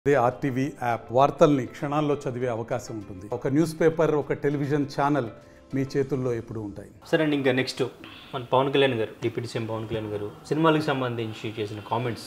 అదే RTV app వార్తల్ని క్షణాల్లో చదివే అవకాశం ఉంటుంది ఒక న్యూస్ పేపర్ ఒక టెలివిజన్ ఛానల్ మీ చేతుల్లో ఎప్పుడూ ఉంటాయి సరే అండి ఇంకా నెక్స్ట్ మన పవన్ కళ్యాణ్ గారు డిప్యూటీ సీఎం పవన్ కళ్యాణ్ గారు సినిమాలకు సంబంధించి చేసిన కామెంట్స్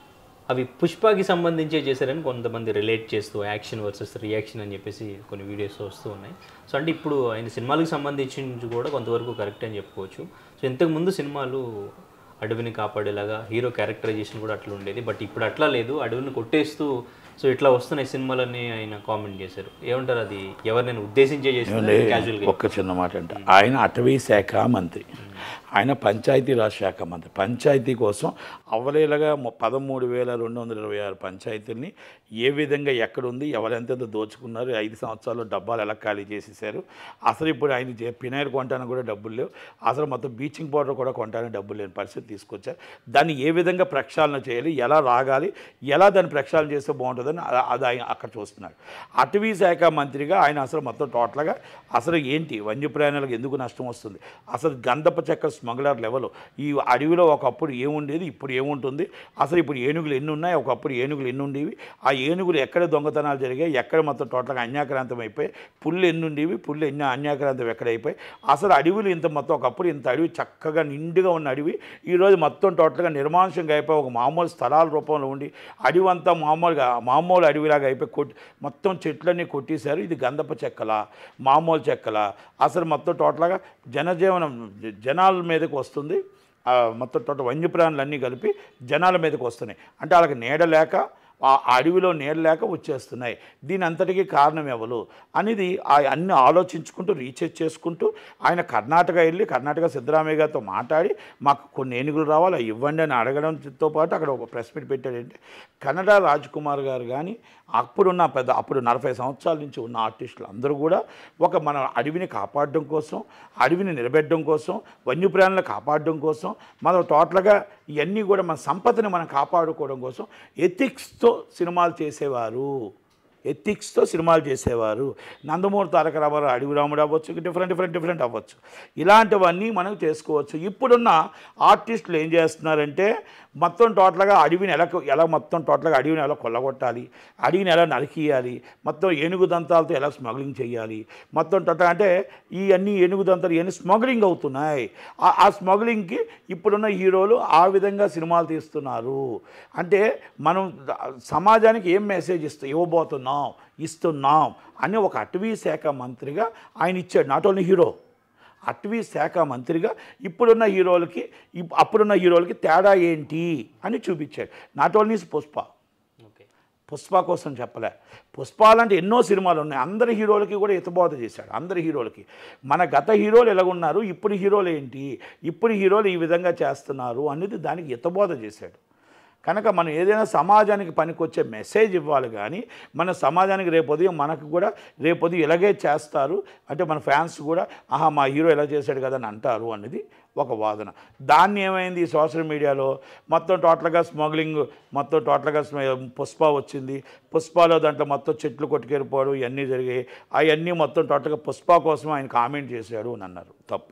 అవి పుష్పకి సంబంధించే చేశారని కొంతమంది రిలేట్ చేస్తూ యాక్షన్ వర్సెస్ రియాక్షన్ అని చెప్పేసి కొన్ని వీడియోస్ వస్తూ ఉన్నాయి సో అంటే ఇప్పుడు ఆయన సినిమాలకు సంబంధించి కూడా కొంతవరకు కరెక్ట్ అని చెప్పుకోవచ్చు సో ఇంతకుముందు సినిమాలు అడవిని కాపాడేలాగా హీరో క్యారెక్టరైజేషన్ కూడా అట్లా ఉండేది బట్ ఇప్పుడు అట్లా లేదు అడవిని కొట్టేస్తూ సో ఇట్లా వస్తున్నాయి సినిమాలని ఆయన కామెంట్ చేశారు ఏమంటారు అది ఎవరినైనా ఉద్దేశించే చేసిన క్యాజువల్గా ఒక్క చిన్న మాట అంటే ఆయన అటవీ శాఖ మంత్రి ఆయన పంచాయతీరాజ్ శాఖ మంత్రి పంచాయతీ కోసం అవలేలగా మొ- పదమూడు వేల రెండు వందల ఇరవై ఆరు పంచాయతీల్ని ఏ విధంగా ఎక్కడుంది ఎవరెంతెంత దోచుకున్నారు ఐదు సంవత్సరాల్లో డబ్బాలు ఎలా ఖాళీ చేసేసారు అసలు ఇప్పుడు ఆయన చే- ఫినాయిల్ కొంటానికి కూడా డబ్బులు లేవు అసలు మొత్తం బ్లీచింగ్ పౌడర్ కూడా కొంటానికి డబ్బులు లేని పరిస్థితి తీసుకొచ్చారు దాన్ని ఏ విధంగా ప్రక్షాళన చేయాలి ఎలా రాగాలి ఎలా దాన్ని ప్రక్షాళన చేస్తే బాగుంటుందని అ- అది ఆయన అక్కడ చూస్తున్నాడు అటవీ శాఖ మంత్రిగా ఆయన అసలు మొత్తం టోటల్గా అసలు ఏంటి వన్యప్రాణులకు ఎందుకు నష్టం వస్తుంది అసలు గంధప చెక్క స్మగ్లర్ లెవెల్ ఈ అడవిలో ఒకప్పుడు ఏముండేది ఇప్పుడు ఏముంటుంది అసలు ఇప్పుడు ఏనుగులు ఎన్ని ఉన్నాయి ఒకప్పుడు ఏనుగులు ఎన్ని ఉండేవి ఆ ఏనుగులు ఎక్కడ దొంగతనాలు జరిగాయి ఎక్కడ మొత్తం టోటల్గా అన్యాక్రాంతం అయిపోయి పుల్లు ఎన్ని ఉండేవి పుల్లు ఎన్ని అన్యాక్రాంతం ఎక్కడ అయిపోయి అసలు అడవులు ఇంత మొత్తం ఒకప్పుడు ఇంత అడవి చక్కగా నిండుగా ఉన్న అడవి ఈరోజు మొత్తం టోటల్గా నిర్మానుషంగా అయిపోయి ఒక మామూలు స్థలాల రూపంలో ఉండి అడవి అంతా మామూలుగా మామూలు అడవిలాగా అయిపోయి కొట్టి మొత్తం చెట్లన్నీ కొట్టేశారు ఇది గంధప చెక్కల మామూలు చెక్కల అసలు మొత్తం టోటల్గా జనజీవనం జ- జనాల మీదకి వస్తుంది ఆ మొత్తం టోటల్ వన్యప్రాణులు అన్నీ కలిపి జనాల మీదకి వస్తున్నాయి అంటే వాళ్ళకి నీడ లేక ఆ అడవిలో నీడ లేక వచ్చేస్తున్నాయి దీని అంతటికీ కారణం ఎవరు అనేది ఆ అన్ని ఆలోచించుకుంటూ రీసెర్చ్ చేసుకుంటూ ఆయన కర్ణాటక వెళ్ళి కర్ణాటక సిద్ధరామయ్య గారితో మాట్లాడి మాకు కొన్ని ఏనుగులు రావాలి అవి ఇవ్వండి అని అడగడంతో పాటు అక్కడ ఒక ప్రెస్ మీట్ పెట్టాడంటే కన్నడ రాజ్ కుమార్ గారు కానీ అప్పుడున్న పెద్ద అప్పుడు నలభై సంవత్సరాల నుంచి ఉన్న ఆర్టిస్టులు అందరూ కూడా ఒక మన అడవిని కాపాడడం కోసం అడవిని నిలబెట్టడం కోసం వన్యప్రాణులను కాపాడడం కోసం మనం టోటల్గా ఇవన్నీ కూడా మన సంపదని మనం కాపాడుకోవడం కోసం ఎథిక్స్తో సినిమాలు చేసేవారు ఎథిక్స్తో సినిమాలు చేసేవారు నందమూరి తారక రామారావు అడవి రాముడు అవ్వచ్చు డిఫరెంట్ డిఫరెంట్ డిఫరెంట్ అవ్వచ్చు ఇలాంటివన్నీ మనం చేసుకోవచ్చు ఇప్పుడున్న ఆర్టిస్టులు ఏం చేస్తున్నారంటే మొత్తం టోటల్గా అడవిని ఎలా ఎలా మొత్తం టోటల్గా అడవిని ఎలా కొల్లగొట్టాలి అడవిని ఎలా నరికియాలి మొత్తం ఏనుగు దంతాలతో ఎలా స్మగ్లింగ్ చేయాలి మొత్తం టోటల్ అంటే ఈ అన్ని ఏనుగు దంతాలు ఇవన్నీ స్మగ్లింగ్ అవుతున్నాయి ఆ- ఆ స్మగ్లింగ్కి ఇప్పుడున్న హీరోలు ఆ విధంగా సినిమాలు తీస్తున్నారు అంటే మనం సమాజానికి ఏం మెసేజ్ ఇస్తూ ఇవ్వబోతున్నాం ఇస్తున్నాం అని ఒక అటవీ శాఖ మంత్రిగా ఆయన ఇచ్చాడు నాట్ ఓన్లీ హీరో అటవీ శాఖ మంత్రిగా ఇప్పుడున్న హీరోలకి ఇప్- అప్పుడున్న హీరోలకి తేడా ఏంటి అని చూపించాడు not only Pushpa okay Pushpa కోసం చెప్పలే పుష్పాలంటే ఎన్నో సినిమాలు ఉన్నాయి అందరి హీరోలకి కూడా హితబోధ చేశాడు అందరి హీరోలకి మన గత హీరోలు ఎలాగున్నారు ఇప్పుడు హీరోలు ఏంటి ఇప్పుడు హీరోలు ఈ విధంగా చేస్తున్నారు అనేది దానికి హితబోధ చేశాడు కనుక మనం ఏదైనా సమాజానికి పనికొచ్చే మెసేజ్ ఇవ్వాలి కానీ మన సమాజానికి రేపు ఉదయం మనకు కూడా రేపు ఉదయం ఇలాగే చేస్తారు అంటే మన ఫ్యాన్స్ కూడా ఆహా మా హీరో ఇలా చేశాడు కదా అని అంటారు అనేది ఒక వాదన దాన్ని ఏమైంది ఈ సోషల్ మీడియాలో మొత్తం టోటల్గా స్మగ్లింగ్ మొత్తం టోటల్గా స్మ- పుష్ప వచ్చింది పుష్పలో దాంట్లో మొత్తం చెట్లు కొట్టుకెళ్ళిపోవడం ఇవన్నీ జరిగాయి అవన్నీ మొత్తం టోటల్గా పుష్ప కోసం ఆయన కామెంట్ చేశాడు అని అన్నారు తప్పు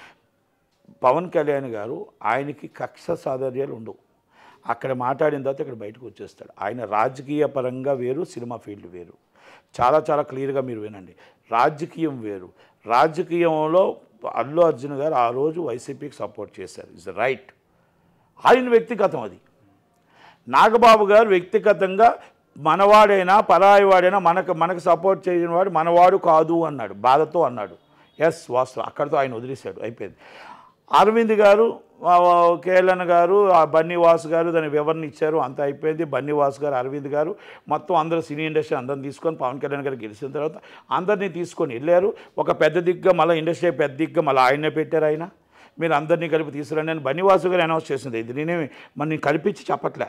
పవన్ కళ్యాణ్ గారు ఆయనకి కక్ష సాధర్యాలు ఉండవు అక్కడ మాట్లాడిన తర్వాత ఇక్కడ బయటకు వచ్చేస్తాడు ఆయన రాజకీయ పరంగా వేరు సినిమా ఫీల్డ్ వేరు చాలా చాలా క్లియర్గా మీరు వినండి రాజకీయం వేరు రాజకీయంలో అల్లు అర్జున్ గారు ఆ రోజు వైసీపీకి సపోర్ట్ చేశారు ఇస్ రైట్ ఆయన వ్యక్తిగతం అది నాగబాబు గారు వ్యక్తిగతంగా మనవాడైనా పరాయివాడైనా మనకు మనకు సపోర్ట్ చేయని వాడు మనవాడు కాదు అన్నాడు బాధతో అన్నాడు ఎస్ వాస్తవం అక్కడితో ఆయన వదిలేశాడు అయిపోయింది అరవింద్ గారు ఆ, ఆ, కేఎల్ఎన్ గారు ఆ బన్నీవాస్ గారు దాని వివరణ ఇచ్చారు అంత అయిపోయింది బన్నీవాస్ గారు అరవింద్ గారు మొత్తం అందరూ సినీ ఇండస్ట్రీ అందరిని తీసుకొని పవన్ కళ్యాణ్ గారు గెలిచిన తర్వాత అందరినీ తీసుకొని వెళ్ళారు ఒక పెద్ద దిగ్గా మళ్ళీ ఇండస్ట్రీ పెద్ద దిగ్గా మళ్ళీ ఆయనే పెట్టారు ఆయన మీరు అందరినీ కలిపి తీసుకురండి అని బన్నీవాసు గారు అనౌన్స్ చేసింది ఇది నేనేమి మన నేను కల్పించి చెప్పట్లే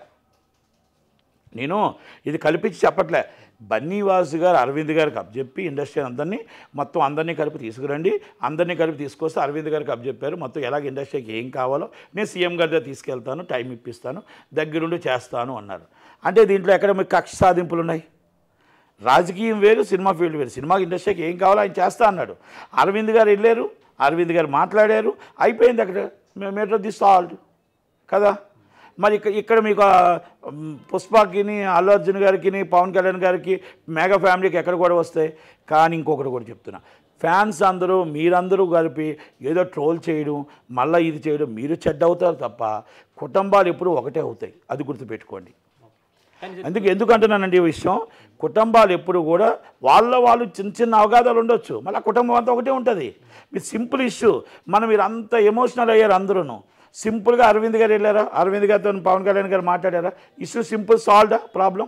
నేను ఇది కల్పించి చెప్పట్లే బన్నీవాసు గారు అరవింద్ గారికి అప్పచెప్పి ఇండస్ట్రీ అందరినీ మొత్తం అందరినీ కలిపి తీసుకురండి అందరినీ కలిపి తీసుకొస్తే అరవింద్ గారికి అప్పచెప్పారు మొత్తం ఎలాగ ఇండస్ట్రీకి ఏం కావాలో నేను సీఎం గారి దగ్గర తీసుకెళ్తాను టైం ఇప్పిస్తాను దగ్గరుండి చేస్తాను అన్నారు అంటే దీంట్లో ఎక్కడ మీకు కక్ష సాధింపులు ఉన్నాయి రాజకీయం వేరు సినిమా ఫీల్డ్ వేరు సినిమా ఇండస్ట్రీకి ఏం కావాలో ఆయన చేస్తా అన్నాడు అరవింద్ గారు వెళ్ళారు అరవింద్ గారు మాట్లాడారు అయిపోయింది అక్కడ మేము మెట్రో ది సాల్వ్ కదా మరి ఇక్కడ ఇక్కడ మీకు ఆ, మ్, పుష్పకిని అల్లు అర్జున్ గారికి పవన్ కళ్యాణ్ గారికి మెగా ఫ్యామిలీకి ఎక్కడ కూడా వస్తాయి కానీ ఇంకొకటి కూడా చెప్తున్నా ఫ్యాన్స్ అందరూ మీరందరూ కలిపి ఏదో ట్రోల్ చేయడం మళ్ళీ ఇది చేయడం మీరు చెడ్డ అవుతారు తప్ప కుటుంబాలు ఎప్పుడూ ఒకటే అవుతాయి అది గుర్తుపెట్టుకోండి కానీ అందుకు ఎందుకు అంటున్నానండి ఈ విషయం కుటుంబాలు ఎప్పుడు కూడా వాళ్ళ వాళ్ళు చిన్న చిన్న అవగాధాలు ఉండొచ్చు మళ్ళీ ఆ కుటుంబం అంతా ఒకటే ఉంటుంది మీరు సింపుల్ ఇష్యూ మనం మీరు అంత ఎమోషనల్ అయ్యారు అందరూ సింపుల్గా అరవింద్ గారు వెళ్ళారా అరవింద్ గారితో పవన్ కళ్యాణ్ గారు మాట్లాడారా ఇష్యూ సింపుల్ సాల్వ్డా ప్రాబ్లం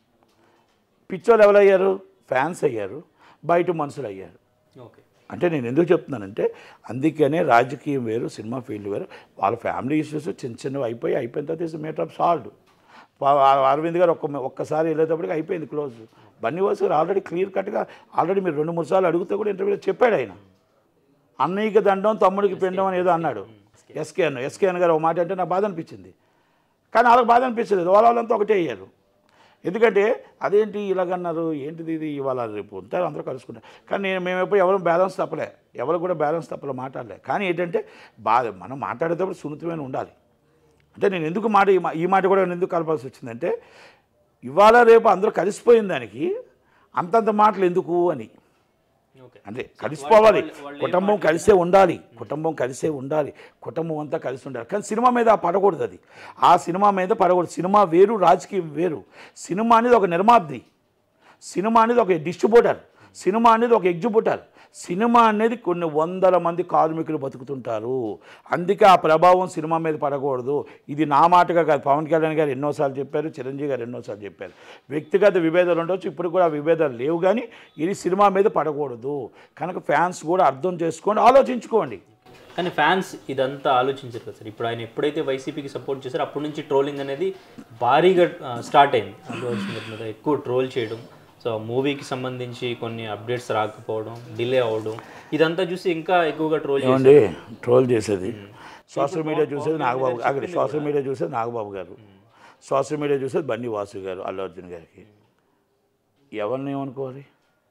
పిచ్చోళ్ళు ఎవరు అయ్యారు ఫ్యాన్స్ అయ్యారు బయట మనుషులు అయ్యారు ఓకే అంటే నేను ఎందుకు చెప్తున్నానంటే అందుకనే రాజకీయం వేరు సినిమా ఫీల్డ్ వేరు వాళ్ళ ఫ్యామిలీ ఇష్యూస్ చిన్న చిన్నవి అయిపోయి అయిపోయిన తర్వాత is matter of solve Arvind గారు ఒక్క ఒక్కసారి వెళ్ళేటప్పటికి అయిపోయింది క్లోజ్ బన్నీ వాసు గారు ఆల్రెడీ క్లియర్ కట్గా ఆల్రెడీ మీరు రెండు మూడు సార్లు అడిగితే కూడా ఇంటర్వ్యూలో చెప్పాడు ఆయన అన్నయ్యకి దండం తమ్ముడికి పిండం అని ఏదో అన్నాడు ఎస్కేఎన్ ఎస్కేఎన్ గారు ఒక మాట అంటే నాకు బాధ అనిపించింది కానీ వాళ్ళకి బాధ అనిపించలేదు వాళ్ళ వాళ్ళంతా ఒకటే అయ్యారు ఎందుకంటే అదేంటి ఇలాగన్నారు ఏంటిది ఇది ఇవాళ రేపు ఉంటారు అందరూ కలుసుకుంటారు కానీ నేను మేము ఎప్పుడు ఎవరు బ్యాలెన్స్ తప్పలే ఎవరు కూడా బ్యాలెన్స్ తప్పలే మాట్లాడలే కానీ ఏంటంటే బాధ మనం మాట్లాడేటప్పుడు సున్నితమైన ఉండాలి అంటే నేను ఎందుకు మాట ఈ మా- ఈ మాట కూడా నేను ఎందుకు కలపాల్సి వచ్చిందంటే ఇవాళ రేపు అందరూ కలిసిపోయిన దానికి అంతంత మాటలు ఎందుకు అని ఓకే అంటే కలిసిపోవాలి వాళ్ళు- వాళ్ళు ఏం కుటుంబం కలిసే ఉండాలి కుటుంబం కలిసే ఉండాలి కుటుంబం అంతా కలిసి ఉండాలి కానీ సినిమా మీద ఆ పడకూడదు అది ఆ సినిమా మీద పడకూడదు సినిమా వేరు రాజకీయం వేరు సినిమా అనేది ఒక నిర్మాతి సినిమా అనేది ఒక డిస్ట్రిబ్యూటర్ సినిమా అనేది ఒక ఎగ్జిబ్యూటర్ సినిమా అనేది కొన్ని వందల మంది కార్మికులు బతుకుతుంటారు అందుకే ఆ ప్రభావం సినిమా మీద పడకూడదు ఇది నా మాటగా కాదు పవన్ కళ్యాణ్ గారు ఎన్నోసార్లు చెప్పారు చిరంజీవి గారు ఎన్నోసార్లు చెప్పారు వ్యక్తిగత విభేదాలు ఉండొచ్చు ఇప్పుడు కూడా ఆ విభేదాలు లేవు కానీ ఇది సినిమా మీద పడకూడదు కనుక ఫ్యాన్స్ కూడా అర్థం చేసుకోండి ఆలోచించుకోండి కానీ ఫ్యాన్స్ ఇదంతా ఆలోచించారు కదా సార్ ఇప్పుడు ఆయన ఎప్పుడైతే వైసీపీకి సపోర్ట్ చేశారో అప్పటి నుంచి ట్రోలింగ్ అనేది భారీగా స్టార్ట్ అయింది అల్లు అర్జున్ గారి మీద ఎక్కువ ట్రోల్ చేయడం సో మూవీకి సంబంధించి కొన్ని అప్డేట్స్ రాకపోవడం డిలే అవ్వడం ఇదంతా చూసి ఇంకా ఎక్కువగా ట్రోల్ చేశారు ఏమండి ట్రోల్ చేసేది సోషల్ మీడియా చూసేది నాగబాబు అక్కడ సోషల్ మీడియా చూసేది నాగబాబు గారు సోషల్ మీడియా చూసేది బండి వాసు గారు అల్లు అర్జున్ గారికి ఎవరిని ఏమనుకోవాలి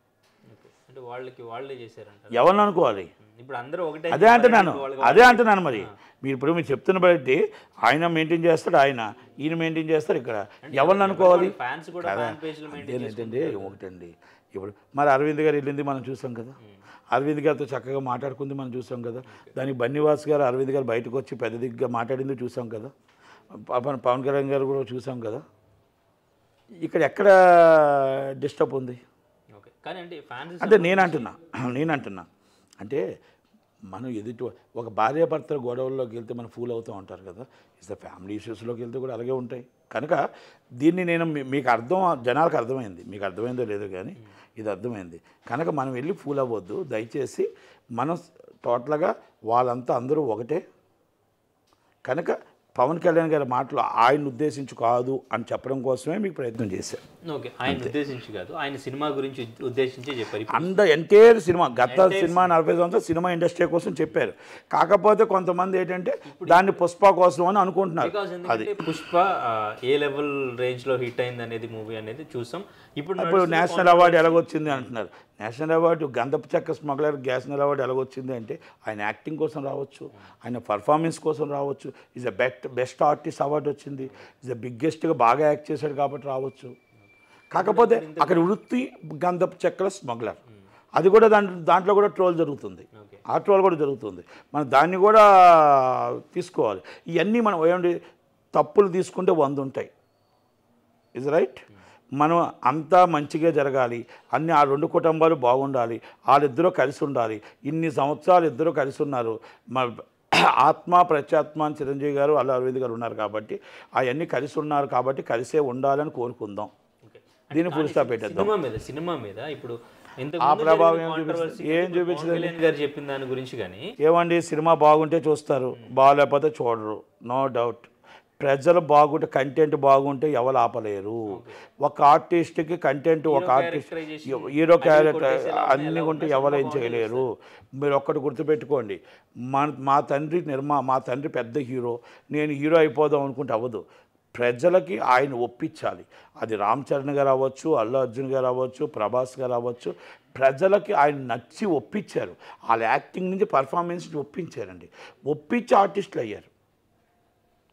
అంటే వాళ్ళకి వాళ్ళే చేశారంట ఎవరిని అనుకోవాలి ఇప్పుడు అందరూ ఒకటే అదే అంటున్నాను అదే అంటున్నాను మరి మీరు ఇప్పుడు మీరు చెప్తున్న బట్టి ఆయన మెయింటైన్ చేస్తాడు ఆయన ఈయన మెయింటైన్ చేస్తాడు ఇక్కడ ఎవరిని అనుకోవాలి ఫ్యాన్స్ కూడా ఫ్యాన్ పేజ్లు మెయింటైన్ అదేంటండి ఒకటండి ఇప్పుడు మరి అరవింద్ గారు వెళ్ళింది మనం చూసాం కదా అరవింద్ గారితో చక్కగా మాట్లాడుకుంది మనం చూసాం కదా దానికి బన్నివాస్ గారు అరవింద్ గారు బయటకు వచ్చి పెద్ద దిగ్గా మాట్లాడింది చూసాం కదా పవన్ పవన్ కళ్యాణ్ గారు కూడా చూసాం కదా ఇక్కడ ఎక్కడ డిస్టర్బ్ ఉంది ఓకే కానీ అంటే ఫ్యాన్స్ అంటే నేను అంటున్నా నేను అంటున్నా అంటే మనం ఎదుటి ఒక భార్యాభర్తల గొడవల్లోకి వెళ్తే మనం ఫూల్ అవుతూ ఉంటారు కదా ఇస్ ద ఫ్యామిలీ ఇష్యూస్లోకి వెళ్తే కూడా అలాగే ఉంటాయి కనుక దీన్ని నేను మీ- మీకు అర్థం జనాలకు అర్థమైంది మీకు అర్థమైందో లేదో కానీ ఇది అర్థమైంది కనుక మనం వెళ్ళి ఫూల్ అవ్వద్దు దయచేసి మనం టోటల్గా వాళ్ళంతా అందరూ ఒకటే కనుక పవన్ కళ్యాణ్ గారి మాటలు ఆయన ఉద్దేశించి కాదు అని చెప్పడం కోసమే మీకు ప్రయత్నం చేశాను ఓకే ఆయన ఉద్దేశించి కాదు ఆయన సినిమా గురించి ఉద్దేశించి చెప్పారు ఇప్పుడు అంద ఎంటైర్ సినిమా గత సినిమా నలభై సంవత్సరాలు సినిమా ఇండస్ట్రీ కోసం చెప్పారు కాకపోతే కొంతమంది ఏంటంటే దాన్ని పుష్ప కోసం అని అనుకుంటున్నారు బికాస్ ఎందుకంటే పుష్ప ఆ, ఏ లెవెల్ రేంజ్ లో హిట్ అయింది అనేది మూవీ అనేది చూసాం ఇప్పుడు ఇప్పుడు నడుస్తున్న నేషనల్ అవార్డు ఎలాగొచ్చింది అంటున్నారు నేషనల్ అవార్డు గంధపు చెక్క స్మగ్లర్ నేషనల్ అవార్డు ఎలాగొచ్చింది అంటే ఆయన యాక్టింగ్ కోసం రావచ్చు ఆయన పర్ఫార్మెన్స్ కోసం రావచ్చు is a best best artist award వచ్చింది ఈజ్ అ బిగ్గెస్ట్గా బాగా యాక్ట్ చేశాడు కాబట్టి రావచ్చు కాకపోతే అక్కడ వృత్తి గంధపు చెక్కల స్మగ్లర్ అది కూడా దాంట్లో దాంట్లో కూడా ట్రోల్ జరుగుతుంది ఓకే ఆ ట్రోల్ కూడా జరుగుతుంది మనం దాన్ని కూడా తీసుకోవాలి ఇవన్నీ మనం ఏమండి తప్పులు తీసుకుంటే వంద ఉంటాయి ఇజ్ రైట్ మనం అంతా మంచిగా జరగాలి అన్ని ఆ రెండు కుటుంబాలు బాగుండాలి వాళ్ళిద్దరూ కలిసి ఉండాలి ఇన్ని సంవత్సరాలు ఇద్దరూ కలిసి ఉన్నారు మా ఆత్మ ప్రత్యాత్మ అని చిరంజీవి గారు అల్లు అరవింద్ గారు ఉన్నారు కాబట్టి అవన్నీ కలిసి ఉన్నారు కాబట్టి కలిసే ఉండాలని కోరుకుందాం ఓకే దీన్ని ఫుల్ స్టాప్ పెట్టేద్దాం సినిమా మీద సినిమా మీద ఇప్పుడు ఇంతకు ఆ ముందు ప్రభావం జరిగిన ఏం చూపిస్తుంది? controversy ఏం ఇప్పుడు పవన్ చూపించదండి? కళ్యాణ్ గారు చెప్పిన దాని గురించి కానీ ఏమండి సినిమా బాగుంటే చూస్తారు బాగాలేకపోతే చూడరు నో డౌట్ ప్రజలు బాగుంటే కంటెంట్ బాగుంటే ఎవరు ఆపలేరు ఒక ఆర్టిస్ట్కి కంటెంట్ ఒక ఆర్టిస్ట్ characterization, హీరో అన్ని క్యారెక్టర్ కొట్టేసి ఎలా అన్ని ఎలా ఉంటే ఉన్నా ఎవరు ఏం సినిమా చేయలేరు మీరు ఒక్కటి గుర్తుపెట్టుకోండి మా మా తండ్రి నిర్మా మా తండ్రి పెద్ద హీరో నేను హీరో అయిపోదాం అనుకుంటే అవ్వదు ప్రజలకి ఆయన ఒప్పించాలి అది రామ్ చరణ్ గారు అవ్వచ్చు అల్లు అర్జున్ గారు అవ్వచ్చు ప్రభాస్ గారు అవ్వచ్చు ప్రజలకి ఆయన నచ్చి ఒప్పించారు వాళ్ళ యాక్టింగ్ నుంచి పర్ఫార్మెన్స్ నుంచి ఒప్పించారండి ఒప్పించి ఆర్టిస్టులు అయ్యారు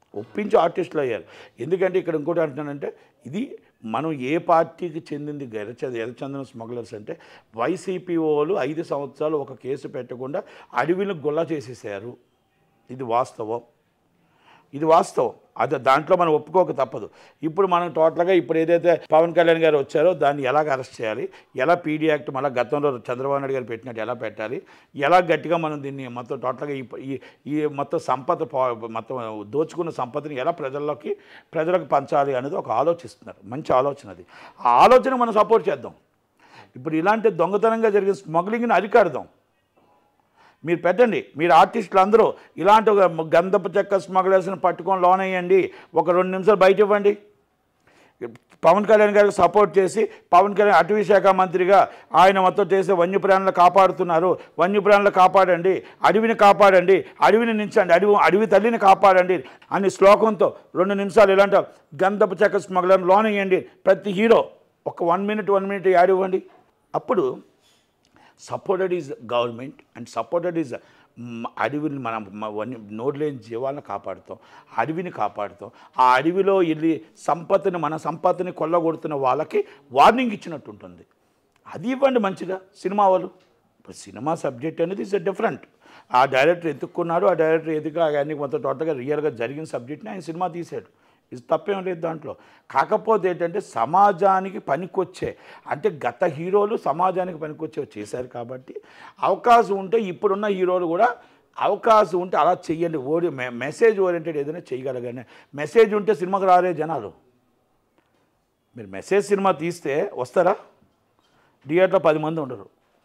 ఒప్పించి ఆర్టిస్టులు అయ్యారు ఎందుకంటే ఇక్కడ ఇంకోటి అంటున్నానంటే ఇది మనం ఏ పార్టీకి చెందింది ఎర్రచంద ఎర్రచందనం స్మగ్లర్స్ అంటే వైసీపీ వాళ్ళు ఐదు సంవత్సరాలు ఒక కేసు పెట్టకుండా అడవిని గుల్ల చేసేసారు ఇది వాస్తవం ఇది వాస్తవం అది దాంట్లో మనం ఒప్పుకోక తప్పదు ఇప్పుడు మనం టోటల్గా ఇప్పుడు ఏదైతే పవన్ కళ్యాణ్ గారు వచ్చారో దాన్ని ఎలాగ అరెస్ట్ చేయాలి ఎలా పీడీ యాక్ట్ మళ్ళీ గతంలో చంద్రబాబు నాయుడు గారు పెట్టినట్టు ఎలా పెట్టాలి ఎలా గట్టిగా మనం దీన్ని మొత్తం టోటల్గా ఈ ఈ- ఈ మొత్తం సంపద పా- మొత్తం దోచుకున్న సంపదని ఎలా ప్రజల్లోకి ప్రజలకు పంచాలి అనేది ఒక ఆలోచిస్తున్నారు మంచి ఆలోచన అది ఆ ఆలోచన మనం సపోర్ట్ చేద్దాం ఇప్పుడు ఇలాంటి దొంగతనంగా జరిగిన స్మగ్లింగ్ని అరికాడదాం మీరు పెట్టండి మీరు ఆర్టిస్టులు అందరూ ఇలాంటి ఒక గంధపు చెక్క స్మగ్లర్స్ని పట్టుకొని లోన్ అయ్యండి ఒక రెండు నిమిషాలు బయట ఇవ్వండి పవన్ కళ్యాణ్ గారికి సపోర్ట్ చేసి పవన్ కళ్యాణ్ అటవీ శాఖ మంత్రిగా ఆయన మొత్తం చేసే వన్యప్రాణులు కాపాడుతున్నారు వన్యప్రాణులు కాపాడండి అడవిని కాపాడండి అడవిని నించండి అడవి అడవి తల్లిని కాపాడండి అని శ్లోకంతో రెండు నిమిషాలు ఇలాంటి గంధపు చెక్క స్మగ్లర్ లోన్ అయ్యండి ప్రతి హీరో ఒక one minute one minute ad ఇవ్వండి అప్పుడు supported is government and supported is అడవిని మనం మ- వన్య నోరులేని జీవాలను కాపాడుతాం అడవిని కాపాడుతాం ఆ అడవిలో వెళ్ళి సంపత్తిని మన సంపత్తిని కొల్లగొడుతున్న వాళ్ళకి వార్నింగ్ ఇచ్చినట్టు ఉంటుంది అది ఇవ్వండి మంచిగా సినిమా వాళ్ళు ఇప్పుడు సినిమా సబ్జెక్ట్ అనేది ఇస్ డిఫరెంట్ ఆ డైరెక్టర్ ఎత్తుక్కున్నాడు ఆ డైరెక్టర్ ఎదుగు ఆయన్ని మొత్తం టోటల్గా రియల్గా జరిగిన సబ్జెక్ట్ని ఆయన సినిమా తీశాడు ఇది తప్పేం లేదు దాంట్లో కాకపోతే ఏంటంటే సమాజానికి పనికొచ్చే అంటే గత హీరోలు సమాజానికి పనికొచ్చే చేశారు కాబట్టి అవకాశం ఉంటే ఇప్పుడున్న హీరోలు కూడా అవకాశం ఉంటే అలా చెయ్యండి ఓడి మె- మెసేజ్ ఓరియంటెడ్ ఏదైనా చేయగలగానే మెసేజ్ ఉంటే సినిమాకి రారే జనాలు మీరు మెసేజ్ సినిమా తీస్తే వస్తారా థియేటర్లో పది మంది ఉండరు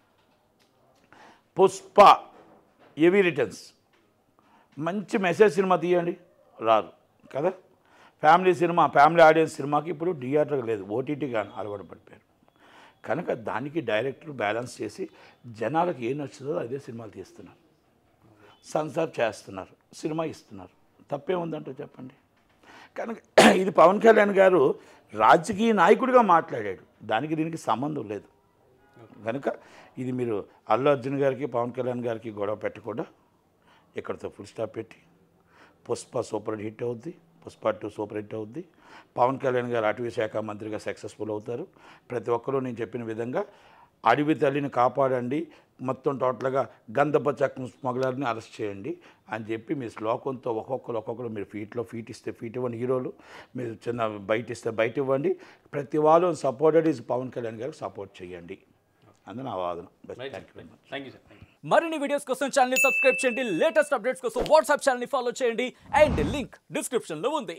పుష్ప ఎవీ రిటర్న్స్ మంచి మెసేజ్ సినిమా తీయండి రారు కదా ఫ్యామిలీ సినిమా ఫ్యామిలీ ఆడియన్స్ సినిమాకి ఇప్పుడు థియేటర్ లేదు ఓటీటీ కానీ అలవాటు పడిపోయారు కనుక దానికి డైరెక్టర్ బ్యాలెన్స్ చేసి జనాలకు ఏం నచ్చుతుందో అదే సినిమాలు తీస్తున్నారు సన్సార్ చేస్తున్నారు సినిమా ఇస్తున్నారు తప్పే ఉందంటో చెప్పండి కనుక ఇది పవన్ కళ్యాణ్ గారు రాజకీయ నాయకుడిగా మాట్లాడాడు దానికి దీనికి సంబంధం లేదు కనుక ఇది మీరు అల్లు అర్జున్ గారికి పవన్ కళ్యాణ్ గారికి గొడవ పెట్టకుండా ఇక్కడితో ఫుల్ స్టాప్ పెట్టి పుష్ప సూపర్ హిట్ అవుద్ది పుష్ప టూ సూపర్ హిట్ అవుద్ది పవన్ కళ్యాణ్ గారు అటవీ శాఖ మంత్రిగా సక్సెస్ఫుల్ అవుతారు ప్రతి ఒక్కరూ నేను చెప్పిన విధంగా అడవి తల్లిని కాపాడండి మొత్తం టోటల్గా గంధప చక్కం స్మగ్లర్ని అరెస్ట్ చేయండి అని చెప్పి మీ శ్లోకంతో ఒక్కొక్కరు ఒక్కొక్కరు మీరు ఫీట్లో ఫీట్ ఇస్తే ఫీట్ ఇవ్వండి హీరోలు మీరు చిన్న బయట ఇస్తే బయట ఇవ్వండి ప్రతి వాళ్ళు సపోర్టెడ్ ఈజ్ పవన్ కళ్యాణ్ గారికి సపోర్ట్ చేయండి అందు నా వాదన thank you very much thank you sir thank you మరిన్ని వీడియోస్ కోసం ఛానల్ సబ్స్క్రైబ్ చేయండి లేటెస్ట్ అప్డేట్స్ కోసం వాట్సాప్ ఛానల్ ఫాలో చేయండి అండ్ లింక్ డిస్క్రిప్షన్ లో ఉంది